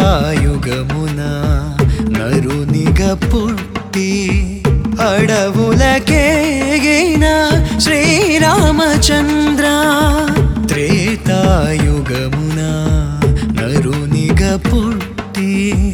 త్రేతాయుగమున నరునిగ పుట్టి అడవులకేగిన శ్రీరామచంద్ర త్రేతాయుగమున నరునిగ పుట్టి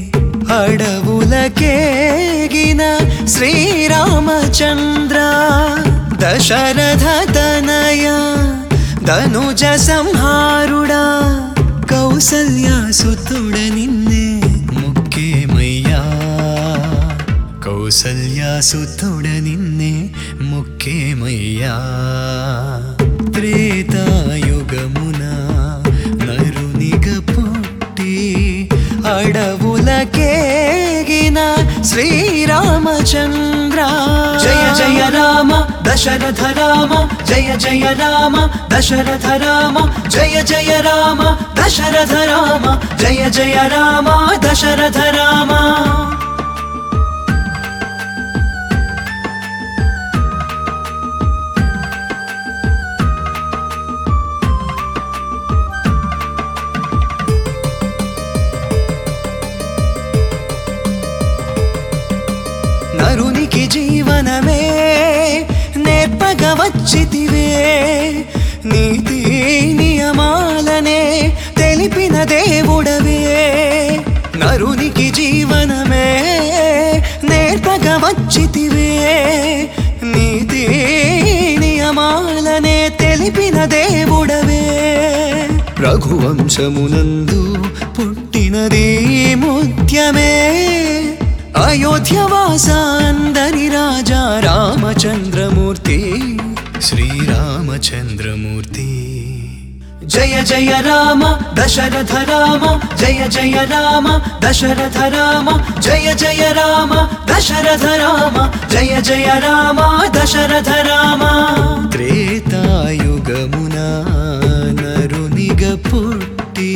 అడవులకేగిన శ్రీరామచంద్ర దశరథ తనయ ధనుజ సంహారుడా కౌసల్యాసుతుడ నిన్నే ముఖ్యమయ్యా కౌసల్యాసుతుడ నిన్నే ముఖ్యమయ్యా త్రేతాయుగమున నరునిగ పుట్టి అడవులకేగిన శ్రీరామచంద్ర జయ జయ రామ దశరథ రామ జయ జయ రామ దశరథ రామ జయ జయ రామ దశరథ రామ జయ జయ రామ దశరథ రామ నరునికి జీవనమే నేర్పగ వచ్చితివే నీతి నియమాలనే తెలిపిన దేవుడవే నరునికి జీవనమే నేర్పగ వచ్చితివే నీతి నియమాలనే తెలిపిన దేవుడవే రఘువంశమునందు పుట్టినది ముత్యమే అయోధ్యవాస అందరి రాజా రామచంద్రమూర్తి శ్రీరామచంద్రమూర్తి జయ జయ రామ దశరథ రామ జయ జయ రామ దశరథ రామ జయ జయ రామ దశరథ రామ జయ జయ రామ దశరథ రామ త్రేతాయుగమున నరునిగ పుట్టి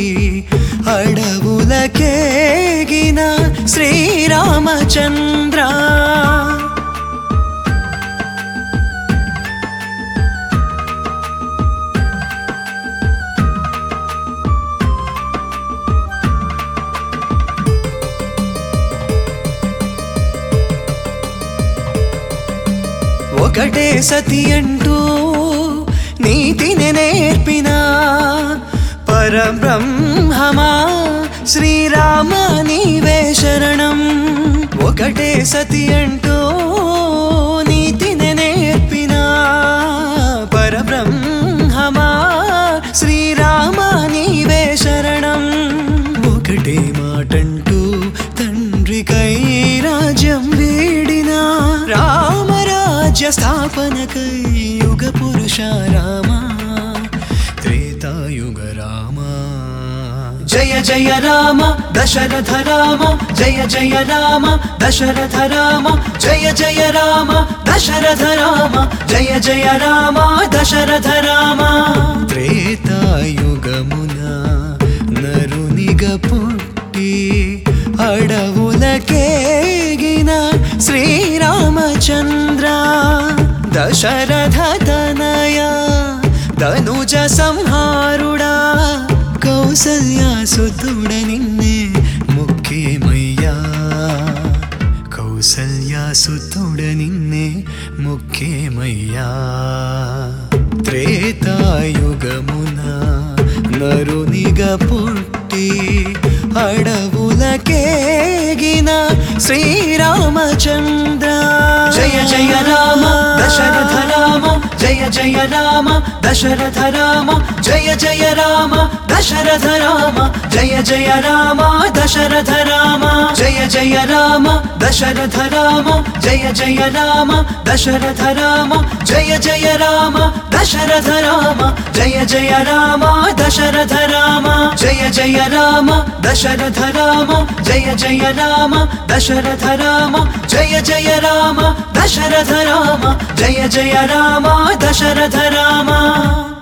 అడవులకేగిన శ్రీరామచంద్ర ఒకటే సతి అంటూ నీతిని నేర్పిన పరబ్రహ్మమా శ్రీరామ నీవే శరణం ఒకటే సతి అంటూ నీతిని నేర్పిన పరబ్రహ్మమా శ్రీరామ నీవే శరణం ఒకటే మాటంటూ తండ్రికై రాజ్యం వీడిన రామరాజ్య స్థాపనకై యుగ పురుష రామ త్రేతాయుగ రామ జయ జయ రామ దశరథ రామ జయ జయ రామ దశరథ రామ జయ జయ రామ దశరథ రామ జయ జయ రామ దశరథ రామ త్రేతాయుగమున నరునిగ పుట్టి అడవులకేగిన శ్రీరామచంద్ర దశరథ తనయ ధనుజ సంహారుడా కౌసల్యాసుతుడ నిన్నే ముఖ్యమయ్యా కౌసల్యాసుతుడ నిన్నే ముఖ్యమయ్యా త్రేతాయుగమున నరునిగ పుట్టి అడవులకేగిన శ్రీరామచంద్ర జయ జయ రామ దశరథ రామ జయ జయ రామ దశరథ రామ జయ జయ రామ దశరథ రామ జయ జయ రామ దశరథ రామ జయ జయ రామ దశరథ రామ జయ జయ రామ దశరథ రామ జయ జయ రామ దశరథ రామ జయ జయ రామ దశరథ రామ జయ జయ రామ దశరథ రామ జయ జయ రామ దశరథ రామ జయ జయ రామ దశరథ రామ జయ జయ రామ దశరథ రామ